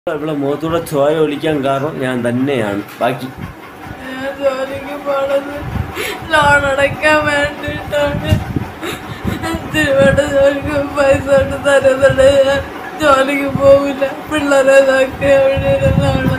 ഇവിടെ മുഖത്തൂടെ ചോയ ഒലിക്കാൻ കാരണം ഞാൻ തന്നെയാണ് ബാക്കി ഞാൻ ജോലിക്ക് പോണത് ലോൺ അടയ്ക്കാൻ വേണ്ടിയിട്ടാണ് തിരുവണ്ട ജോലിക്ക് പൈസ കൊണ്ട് തരുന്നുണ്ട് ഞാൻ ജോലിക്ക് പോകില്ല പിള്ളേരെ നോക്കി അവിടെ ഇരുന്നാണ്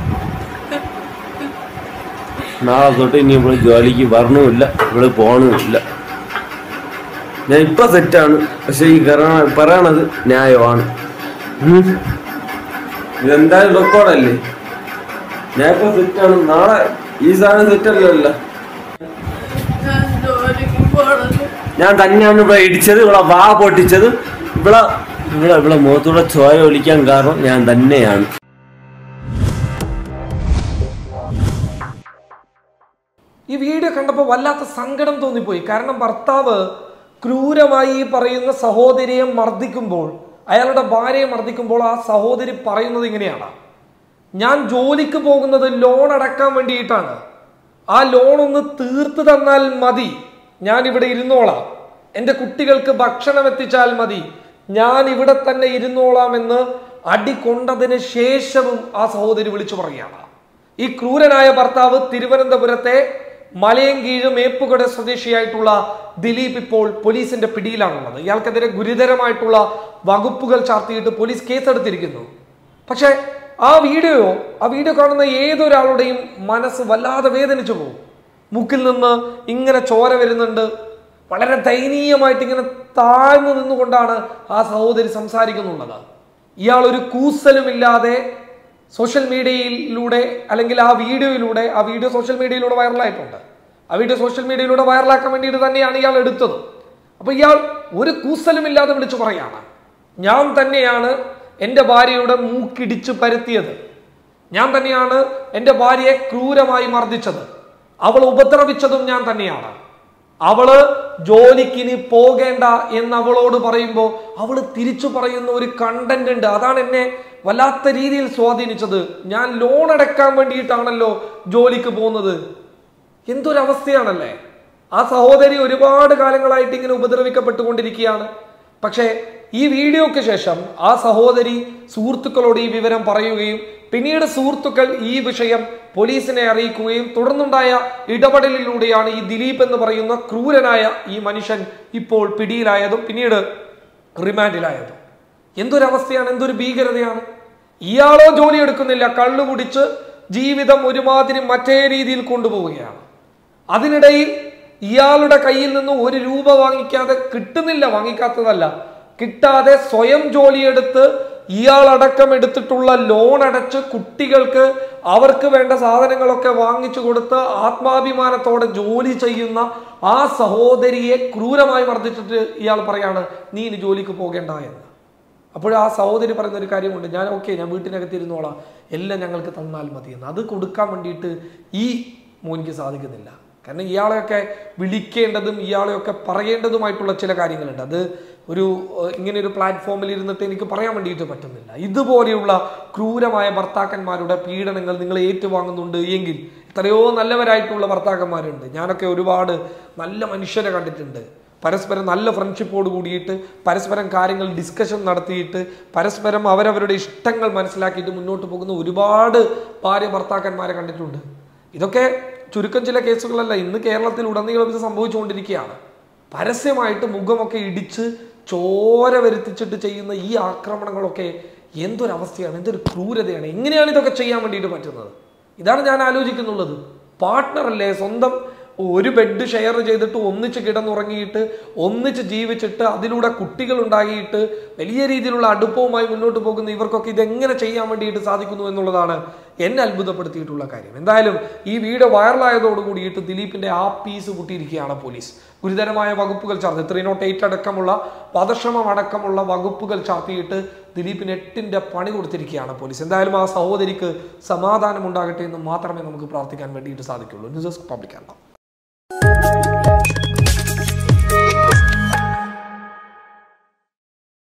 നാളെ തൊട്ട് ഇനി ഇവിടെ ജോലിക്ക് വരണമില്ല ഇവിടെ പോകണമില്ല ഞാൻ ഇപ്പൊ സെറ്റാണ് പക്ഷെ ഈ കറ- പറയണത് ന്യായമാണ് ഉം. ഇതെന്തായാലും റെക്കോർഡല്ലേ ഞാൻ ഇപ്പൊ സെറ്റാണ് നാളെ ഈ സാധനം സെറ്റല്ലല്ലോ ഞാൻ ജോലിക്ക് പോണത് ഞാൻ തന്നെയാണ് ഇവിടെ ഇടിച്ചത് ഇവിടെ വാ പൊട്ടിച്ചത് ഇവിടെ ഇവിടെ ഇവിടെ മുഖത്തൂടെ ചോയ ഒലിക്കാൻ കാരണം ഞാൻ തന്നെയാണ് ഈ വീഡിയോ കണ്ടപ്പോൾ വല്ലാത്ത സങ്കടം തോന്നിപ്പോയി കാരണം ഭർത്താവ് ക്രൂരമായി ഈ പറയുന്ന സഹോദരിയെ മർദ്ദിക്കുമ്പോൾ അയാളുടെ ഭാര്യയെ മർദ്ദിക്കുമ്പോൾ ആ സഹോദരി പറയുന്നത് ഇങ്ങനെയാണ് ഞാൻ ജോലിക്ക് പോകുന്നത് ലോൺ അടക്കാൻ വേണ്ടിയിട്ടാണ് ആ ലോൺ ഒന്ന് തീർത്ത് തന്നാൽ മതി ഞാൻ ഇവിടെ ഇരുന്നോളാം എൻ്റെ കുട്ടികൾക്ക് ഭക്ഷണം എത്തിച്ചാൽ മതി ഞാൻ ഇവിടെ തന്നെ ഇരുന്നോളാം എന്ന് അടി കൊണ്ടതിന് ശേഷവും ആ സഹോദരി വിളിച്ചു പറയുകയാണ് ഈ ക്രൂരനായ ഭർത്താവ് തിരുവനന്തപുരത്തെ മലയങ്കീഴ് മേപ്പുകട സ്വദേശിയായിട്ടുള്ള ദിലീപ് ഇപ്പോൾ പോലീസിന്റെ പിടിയിലാണുള്ളത് ഇയാൾക്കെതിരെ ഗുരുതരമായിട്ടുള്ള വകുപ്പുകൾ ചാർത്തിയിട്ട് പോലീസ് കേസെടുത്തിരിക്കുന്നു പക്ഷേ ആ വീഡിയോ ആ വീഡിയോ കാണുന്ന ഏതൊരാളുടെയും മനസ്സ് വല്ലാതെ വേദനിച്ചു പോകും മൂക്കിൽ നിന്ന് ഇങ്ങനെ ചോര വരുന്നുണ്ട് വളരെ ദയനീയമായിട്ട് ഇങ്ങനെ താഴ്ന്നു നിന്നുകൊണ്ടാണ് ആ സഹോദരി സംസാരിക്കുന്നുള്ളത് ഇയാൾ ഒരു കൂസലുമില്ലാതെ സോഷ്യൽ മീഡിയയിലൂടെ അല്ലെങ്കിൽ ആ വീഡിയോയിലൂടെ ആ വീഡിയോ സോഷ്യൽ മീഡിയയിലൂടെ വൈറലായിട്ടുണ്ട് ആ വീഡിയോ സോഷ്യൽ മീഡിയയിലൂടെ വൈറലാക്കാൻ വേണ്ടിയിട്ട് തന്നെയാണ് ഇയാൾ എടുത്തത് അപ്പൊ ഇയാൾ ഒരു കൂസലുമില്ലാതെ വിളിച്ചു പറയാണ് ഞാൻ തന്നെയാണ് എൻ്റെ ഭാര്യയുടെ മൂക്കിടിച്ച് പരത്തിയത് ഞാൻ തന്നെയാണ് എൻ്റെ ഭാര്യയെ ക്രൂരമായി മർദ്ദിച്ചത് അവൾ ഉപദ്രവിച്ചതും ഞാൻ തന്നെയാണ് അവള് ജോലിക്കിനി പോകേണ്ട എന്ന് അവളോട് പറയുമ്പോൾ അവള് തിരിച്ചു പറയുന്ന ഒരു കണ്ടന്റ് ഉണ്ട് അതാണ് എന്നെ വല്ലാത്ത രീതിയിൽ സ്വാധീനിച്ചത് ഞാൻ ലോൺ അടക്കാൻ വേണ്ടിയിട്ടാണല്ലോ ജോലിക്ക് പോകുന്നത് എന്തൊരവസ്ഥയാണല്ലേ ആ സഹോദരി ഒരുപാട് കാലങ്ങളായിട്ട് ഇങ്ങനെ ഉപദ്രവിക്കപ്പെട്ടുകൊണ്ടിരിക്കുകയാണ് പക്ഷേ ഈ വീഡിയോക്ക് ശേഷം ആ സഹോദരി സുഹൃത്തുക്കളോട് ഈ വിവരം പറയുകയും പിന്നീട് സുഹൃത്തുക്കൾ ഈ വിഷയം പോലീസിനെ അറിയിക്കുകയും തുടർന്നുണ്ടായ ഇടപെടലിലൂടെയാണ് ഈ ദിലീപ് എന്ന് പറയുന്ന ക്രൂരനായ ഈ മനുഷ്യൻ ഇപ്പോൾ പിടിയിലായതും പിന്നീട് റിമാൻഡിലായതും എന്തൊരവസ്ഥയാണ് എന്തൊരു ഭീകരതയാണ് ഇയാളോ ജോലി എടുക്കുന്നില്ല കള്ളു കുടിച്ച് ജീവിതം ഒരുമാതിരി മറ്റേ രീതിയിൽ കൊണ്ടുപോവുകയാണ് അതിനിടയിൽ ഇയാളുടെ കയ്യിൽ നിന്ന് ഒരു രൂപ വാങ്ങിക്കാതെ കിട്ടുന്നില്ല വാങ്ങിക്കാത്തതല്ല കിട്ടാതെ സ്വയം ജോലിയെടുത്ത് ഇയാളടക്കം എടുത്തിട്ടുള്ള ലോൺ അടച്ച് കുട്ടികൾക്ക് അവർക്ക് വേണ്ട സാധനങ്ങളൊക്കെ വാങ്ങിച്ചു കൊടുത്ത് ആത്മാഭിമാനത്തോടെ ജോലി ചെയ്യുന്ന ആ സഹോദരിയെ ക്രൂരമായി മർദ്ദിച്ചിട്ട് ഇയാൾ പറയാണ് നീ ഇനി ജോലിക്ക് പോകേണ്ട എന്ന് അപ്പോൾ ആ സഹോദരി പറയുന്ന ഒരു കാര്യമുണ്ട് ഞാൻ ഓക്കെ ഞാൻ വീട്ടിനകത്ത് ഇരുന്നോളാം എല്ലാം ഞങ്ങൾക്ക് തന്നാൽ മതി എന്ന് അത് കൊടുക്കാൻ വേണ്ടിയിട്ട് ഈ മോനിക്ക് സാധിക്കുന്നില്ല കാരണം ഇയാളെയൊക്കെ വിളിക്കേണ്ടതും ഇയാളെയൊക്കെ പറയേണ്ടതുമായിട്ടുള്ള ചില കാര്യങ്ങളുണ്ട് അത് ഒരു ഏഹ്, ഇങ്ങനെ ഒരു പ്ലാറ്റ്ഫോമിൽ ഇരുന്നിട്ട് എനിക്ക് പറയാൻ വേണ്ടിയിട്ട് പറ്റുന്നില്ല ഇതുപോലെയുള്ള ക്രൂരമായ ഭർത്താക്കന്മാരുടെ പീഡനങ്ങൾ നിങ്ങൾ ഏറ്റുവാങ്ങുന്നുണ്ട് എങ്കിൽ എത്രയോ നല്ലവരായിട്ടുള്ള ഭർത്താക്കന്മാരുണ്ട് ഞാനൊക്കെ ഒരുപാട് നല്ല മനുഷ്യരെ കണ്ടിട്ടുണ്ട് പരസ്പരം നല്ല ഫ്രണ്ട്ഷിപ്പോട് കൂടിയിട്ട് പരസ്പരം കാര്യങ്ങൾ ഡിസ്കഷൻ നടത്തിയിട്ട് പരസ്പരം അവരവരുടെ ഇഷ്ടങ്ങൾ മനസ്സിലാക്കിയിട്ട് മുന്നോട്ട് പോകുന്ന ഒരുപാട് ഭാര്യ ഭർത്താക്കന്മാരെ കണ്ടിട്ടുണ്ട് ഇതൊക്കെ ചുരുക്കം ചില കേസുകളല്ല ഇന്ന് കേരളത്തിൽ ഉടനീളം ഇത് സംഭവിച്ചുകൊണ്ടിരിക്കുകയാണ് പരസ്യമായിട്ട് മുഖമൊക്കെ ഇടിച്ച് ചോര വരുത്തിച്ചിട്ട് ചെയ്യുന്ന ഈ ആക്രമണങ്ങളൊക്കെ എന്തൊരവസ്ഥയാണ് എന്തൊരു ക്രൂരതയാണ് എങ്ങനെയാണ് ഇതൊക്കെ ചെയ്യാൻ വേണ്ടിയിട്ട് പറ്റുന്നത് ഇതാണ് ഞാൻ ആലോചിക്കുന്നുള്ളത് പാർട്ട്ണർ അല്ലേ സ്വന്തം ഒരു ബെഡ് ഷെയർ ചെയ്തിട്ട് ഒന്നിച്ച് കിടന്നുറങ്ങിയിട്ട് ഒന്നിച്ച് ജീവിച്ചിട്ട് അതിലൂടെ കുട്ടികൾ ഉണ്ടാക്കിയിട്ട് വലിയ രീതിയിലുള്ള അടുപ്പവുമായി മുന്നോട്ട് പോകുന്ന ഇവർക്കൊക്കെ ഇതെങ്ങനെ ചെയ്യാൻ വേണ്ടിയിട്ട് സാധിക്കുന്നു എന്നുള്ളതാണ് എന്നെ അത്ഭുതപ്പെടുത്തിയിട്ടുള്ള കാര്യം എന്തായാലും ഈ വീഡിയോ വൈറലായതോട് കൂടിയിട്ട് ദിലീപിന്റെ ആ പീസ് പൊട്ടിയിരിക്കുകയാണ് പോലീസ് ഗുരുതരമായ വകുപ്പുകൾ ചാർത്തി ത്രീ നോട്ട് എയ്റ്റ് അടക്കമുള്ള വധശ്രമം അടക്കമുള്ള വകുപ്പുകൾ ചാർത്തിയിട്ട് ദിലീപിന് എട്ടിന്റെ പണി കൊടുത്തിരിക്കുകയാണ് പോലീസ് എന്തായാലും ആ സഹോദരിക്ക് സമാധാനം ഉണ്ടാകട്ടെ എന്ന് മാത്രമേ നമുക്ക് പ്രാർത്ഥിക്കാൻ വേണ്ടിയിട്ട് സാധിക്കുള്ളൂ ന്യൂസ് ഡെസ്ക് പബ്ലിക് കേരള